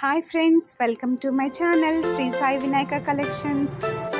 hi friends welcome to my channel Shri Sai Vinayaka collections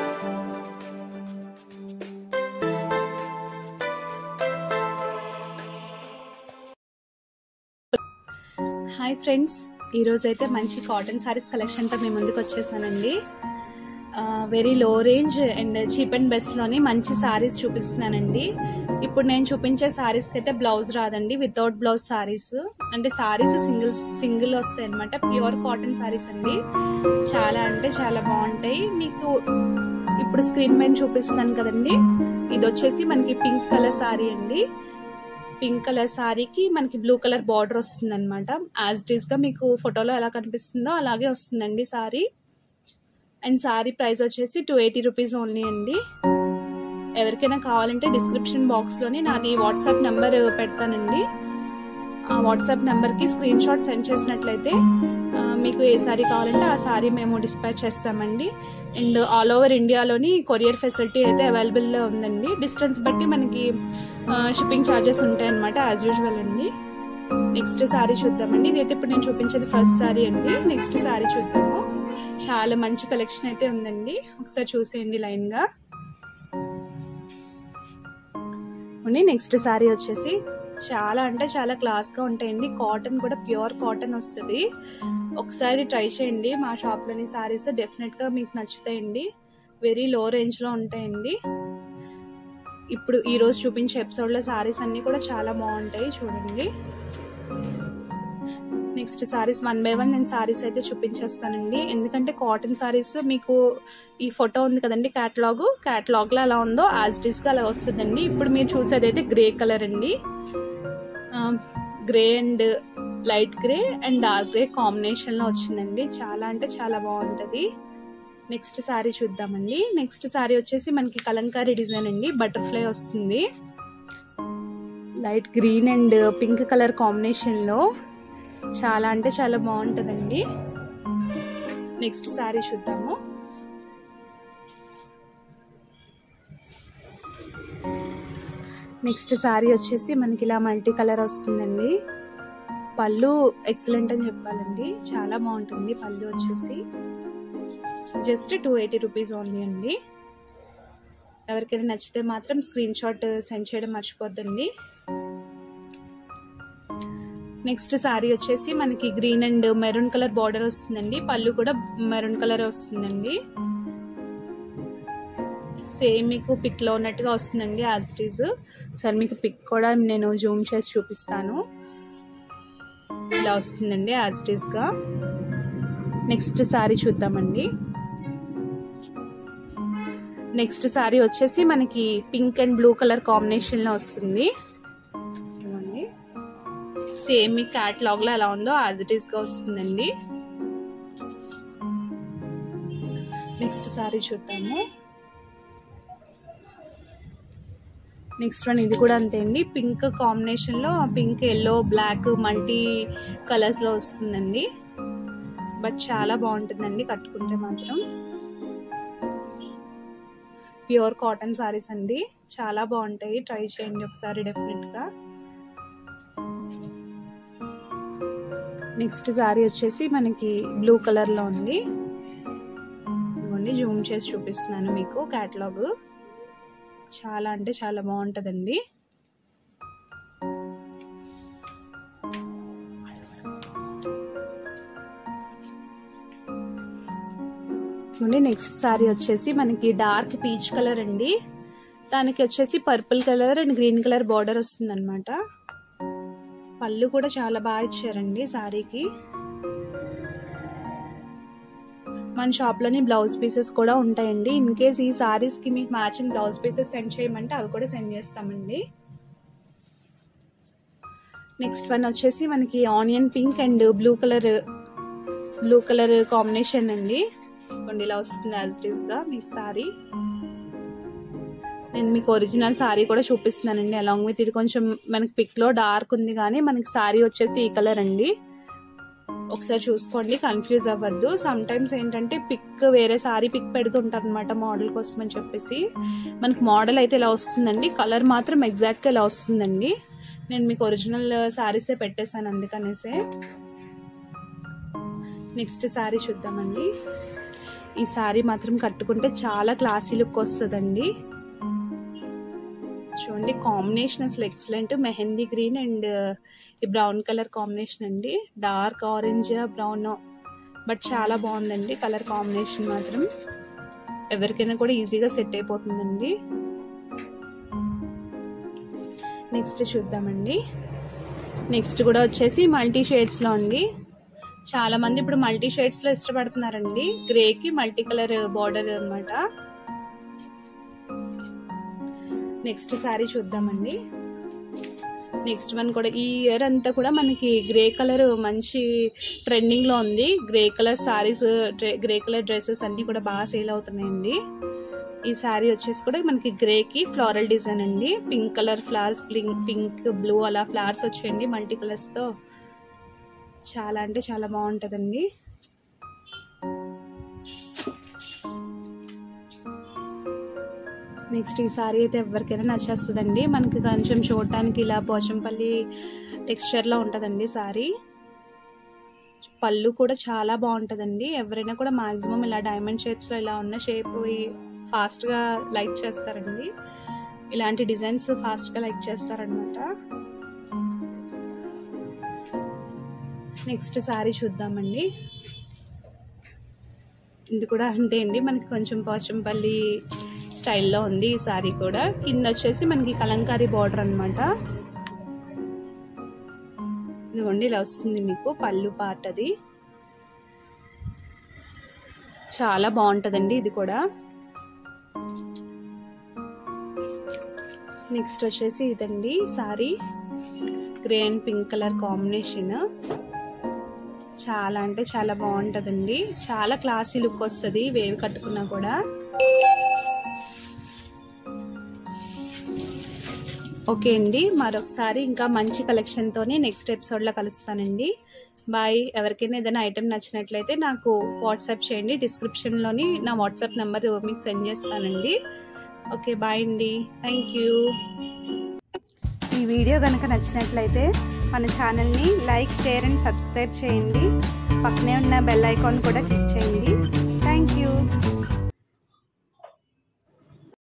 hi friends ఈరోజు అయితే మంచి కాటన్ సారీస్ కలెక్షన్తో మీ ముందుకు వచ్చేసానండి very low range and cheap and బెస్ట్లోని మంచి సారీస్ చూపిస్తున్నానండి ఇప్పుడు నేను చూపించే సారీస్కి అయితే బ్లౌజ్ రాదండి వితౌట్ బ్లౌజ్ సారీస్ అంటే సారీస్ సింగిల్ సింగిల్ వస్తాయి అనమాట ప్యూర్ కాటన్ సారీస్ అండి చాలా అంటే చాలా బాగుంటాయి మీకు ఇప్పుడు స్క్రీన్ మీద చూపిస్తున్నాను కదండి ఇది వచ్చేసి మనకి పింక్ కలర్ సారీ అండి పింక్ కలర్ సారీకి మనకి బ్లూ కలర్ బార్డర్ వస్తుంది అనమాట యాజ్ డీస్ గా మీకు ఫోటోలో ఎలా కనిపిస్తుందో అలాగే వస్తుందండి సారీ అండ్ సారీ ప్రైస్ వచ్చేసి టూ ఎయిటీ రూపీస్ ఓన్లీ అండి ఎవరికైనా కావాలంటే డిస్క్రిప్షన్ బాక్స్లోని నాది వాట్సాప్ నెంబర్ పెడతానండి ఆ వాట్సాప్ నెంబర్కి స్క్రీన్ షాట్ సెండ్ చేసినట్లయితే మీకు ఏ సారీ కావాలంటే ఆ సారీ మేము డిస్పాచ్ చేస్తామండి అండ్ ఆల్ ఓవర్ ఇండియాలోని కొరియర్ ఫెసిలిటీ అయితే అవైలబుల్లో ఉందండి డిస్టెన్స్ బట్టి మనకి షిప్పింగ్ ఛార్జెస్ ఉంటాయి అనమాట యాజ్ యూజువల్ అండి నెక్స్ట్ సారీ చూద్దామండి ఇదైతే ఇప్పుడు నేను చూపించేది ఫస్ట్ సారీ అండి నెక్స్ట్ సారీ చూద్దాము చాలా మంచి కలెక్షన్ అయితే ఉందండి ఒకసారి చూసేయండి లైన్గా ఉండి నెక్స్ట్ సారీ వచ్చేసి చాలా అంటే చాలా క్లాస్గా ఉంటాయండి కాటన్ కూడా ప్యూర్ కాటన్ వస్తుంది ఒకసారి ట్రై చేయండి మా షాప్లోని సారీస్ డెఫినెట్గా మీకు నచ్చుతాయండి వెరీ లో రేంజ్లో ఉంటాయండి ఇప్పుడు ఈరోజు చూపించే ఎపిసోడ్లో సారీస్ అన్నీ కూడా చాలా బాగుంటాయి చూడండి next saris one by one నేను సారీస్ అయితే చూపించేస్తానండి ఎందుకంటే కాటన్ సారీస్ మీకు ఈ ఫోటో ఉంది కదండి క్యాటలాగ్ క్యాటలాగ్ లో అలా ఉందో యాజ్ డిస్ గా అలా వస్తుందండి ఇప్పుడు మీరు చూసేది అయితే గ్రే కలర్ అండి grey and light grey and dark grey combination లో వచ్చిందండి చాలా అంటే చాలా బాగుంటది నెక్స్ట్ సారీ చూద్దామండి నెక్స్ట్ సారీ వచ్చేసి మనకి కలంకారీ డిజైన్ అండి బటర్ఫ్లై వస్తుంది light green and pink colour combination లో చాలా అంటే చాలా బాగుంటుందండి నెక్స్ట్ సారీ చూద్దాము నెక్స్ట్ సారీ వచ్చేసి మనకి ఇలా మల్టీ కలర్ వస్తుందండి పళ్ళు ఎక్సలెంట్ అని చెప్పాలండి చాలా బాగుంటుంది పళ్ళు వచ్చేసి just two eighty rupees only అండి ఎవరికైనా నచ్చితే మాత్రం స్క్రీన్ షాట్ సెండ్ చేయడం మర్చిపోద్దండి నెక్స్ట్ సారీ వచ్చేసి మనకి green and maroon colour border వస్తుందండి పళ్ళు కూడా మెరూన్ కలర్ వస్తుందండి సేమ్ మీకు పిక్ లో ఉన్నట్టుగా వస్తుందండి యాజ్ ఇట్ ఈజ్ సార్ మీకు పిక్ కూడా నేను జూమ్ చేసి చూపిస్తాను ఇలా వస్తుందండి యాజ్ ఇట్ ఈస్ గా నెక్స్ట్ సారీ చూద్దామండి నెక్స్ట్ సారీ వచ్చేసి మనకి pink and blue colour combination లో వస్తుంది సేమ్ మీ క్యాటలాగ్ లో ఎలా ఉందో యాజ్ ఇట్ ఈస్ గా వస్తుందండి నెక్స్ట్ సారీ చూద్దాము నెక్స్ట్ వన్ ఇది కూడా అంతే అండి పింక్ కాంబినేషన్ లో pink yellow black multi colours లో వస్తుందండి బట్ చాలా బాగుంటుందండి కట్టుకుంటే మాత్రం ప్యూర్ కాటన్ సారీస్ అండి చాలా బాగుంటాయి ట్రై చేయండి ఒకసారి డెఫినెట్ గా నెక్స్ట్ సారీ వచ్చేసి మనకి బ్లూ కలర్ లో ఉంది ఇవ్వండి జూమ్ చేసి చూపిస్తున్నాను మీకు క్యాటలాగ్ చాలా అంటే చాలా బాగుంటుందండి నెక్స్ట్ సారీ వచ్చేసి మనకి డార్క్ పీచ్ కలర్ అండి దానికి వచ్చేసి purple colour and green colour border వస్తుంది అనమాట పళ్ళు కూడా చాలా బాగా ఇచ్చారండి సారీకి మన షాప్లోని బ్లౌజ్ పీసెస్ కూడా ఉంటాయండి ఇన్ కేస్ ఈ సారీస్కి మీకు మ్యాచింగ్ బ్లౌజ్ పీసెస్ సెండ్ చేయమంటే అవి కూడా సెండ్ చేస్తామండి నెక్స్ట్ వన్ వచ్చేసి మనకి onion pink and blue colour blue colour combination అండి కొన్ని ఇలా వస్తుంది యాజ్ ఇట్ ఈస్గా మీకు సారీ నేను మీకు ఒరిజినల్ సారీ కూడా చూపిస్తున్నానండి అలాంగ్ విత్ ఇది కొంచెం మనకి పిక్ లో డార్క్ ఉంది కానీ మనకి సారీ వచ్చేసి ఈ కలర్ అండి ఒకసారి చూసుకోండి కన్ఫ్యూజ్ అవ్వద్దు సమ్ టైమ్స్ ఏంటంటే పిక్ వేరే సారీ పిక్ పెడుతుంటారు అనమాట మోడల్ కోసం అని చెప్పేసి మనకి మోడల్ అయితే ఇలా వస్తుందండి కలర్ మాత్రం ఎగ్జాక్ట్ గా ఇలా వస్తుందండి నేను మీకు ఒరిజినల్ సారీసే పెట్టేశాను అందుకనేసే నెక్స్ట్ శారీ చూద్దామండి ఈ శారీ మాత్రం కట్టుకుంటే చాలా క్లాసీ లుక్ వస్తుందండి చూడండి కాంబినేషన్ అసలు ఎక్సలెంట్ మెహందీ గ్రీన్ అండ్ ఈ బ్రౌన్ కలర్ కాంబినేషన్ అండి డార్క్ ఆరెంజ్ బ్రౌన్ బట్ చాలా బాగుందండి కలర్ కాంబినేషన్ మాత్రం ఎవరికైనా కూడా ఈజీగా సెట్ అయిపోతుందండి నెక్స్ట్ చూద్దామండి నెక్స్ట్ కూడా వచ్చేసి మల్టీ షేడ్స్లో అండి చాలా మంది ఇప్పుడు మల్టీ షేడ్స్లో ఇష్టపడుతున్నారండి గ్రేకి మల్టీ కలర్ బార్డర్ అనమాట నెక్స్ట్ శారీ చూద్దామండి నెక్స్ట్ వన్ కూడా ఈ ఇయర్ అంతా కూడా మనకి గ్రే కలర్ మంచి ట్రెండింగ్ లో ఉంది grey colour saris grey colour dresses అన్ని కూడా బాగా సేల్ అవుతున్నాయండి ఈ శారీ వచ్చేసి కూడా మనకి గ్రే కి ఫ్లోరల్ డిజైన్ అండి pink colour flowers pink blue అలా ఫ్లవర్స్ వచ్చాయండి మల్టీ కలర్స్ తో చాలా అంటే చాలా బాగుంటదండి నెక్స్ట్ ఈ సారీ అయితే ఎవరికైనా నచ్చేస్తుందండి మనకి కొంచెం చూడటానికి ఇలా పోచంపల్లి టెక్స్చర్లో ఉంటుందండి సారీ పళ్ళు కూడా చాలా బాగుంటుందండి ఎవరైనా కూడా మాక్సిమం ఇలా డైమండ్ షేప్స్లో ఇలా ఉన్న షేప్ ఫాస్ట్గా లైక్ చేస్తారండి ఇలాంటి డిజైన్స్ ఫాస్ట్గా లైక్ చేస్తారనమాట నెక్స్ట్ సారీ చూద్దామండి ఇది కూడా అంతే అండి మనకి కొంచెం పోచంపల్లి స్టైల్లో ఉంది ఈ సారీ కూడా కింద వచ్చేసి మనకి కలంకారీ బార్డర్ అనమాట ఇదిగోండి ఇలా వస్తుంది మీకు పళ్ళు పార్ట్ అది చాలా బాగుంటుందండి ఇది కూడా నెక్స్ట్ వచ్చేసి ఇదండి sari grey and pink colour combination చాలా అంటే చాలా బాగుంటుందండి చాలా క్లాసీ లుక్ వస్తుంది వేవి కట్టుకున్నా కూడా ఓకే అండి మరొకసారి ఇంకా మంచి కలెక్షన్తోనే నెక్స్ట్ ఎపిసోడ్లో కలుస్తానండి బాయ్ ఎవరికైనా ఏదైనా ఐటెం నచ్చినట్లయితే నాకు వాట్సాప్ చేయండి డిస్క్రిప్షన్లోని నా వాట్సాప్ నెంబర్ మీకు సెండ్ చేస్తానండి ఓకే బాయ్ అండి థ్యాంక్ యూ ఈ వీడియో కనుక నచ్చినట్లయితే మన ఛానల్ని లైక్ షేర్ అండ్ సబ్స్క్రైబ్ చేయండి పక్కనే ఉన్న బెల్ ఐకాన్ కూడా క్లిక్ చేయండి థ్యాంక్ యూ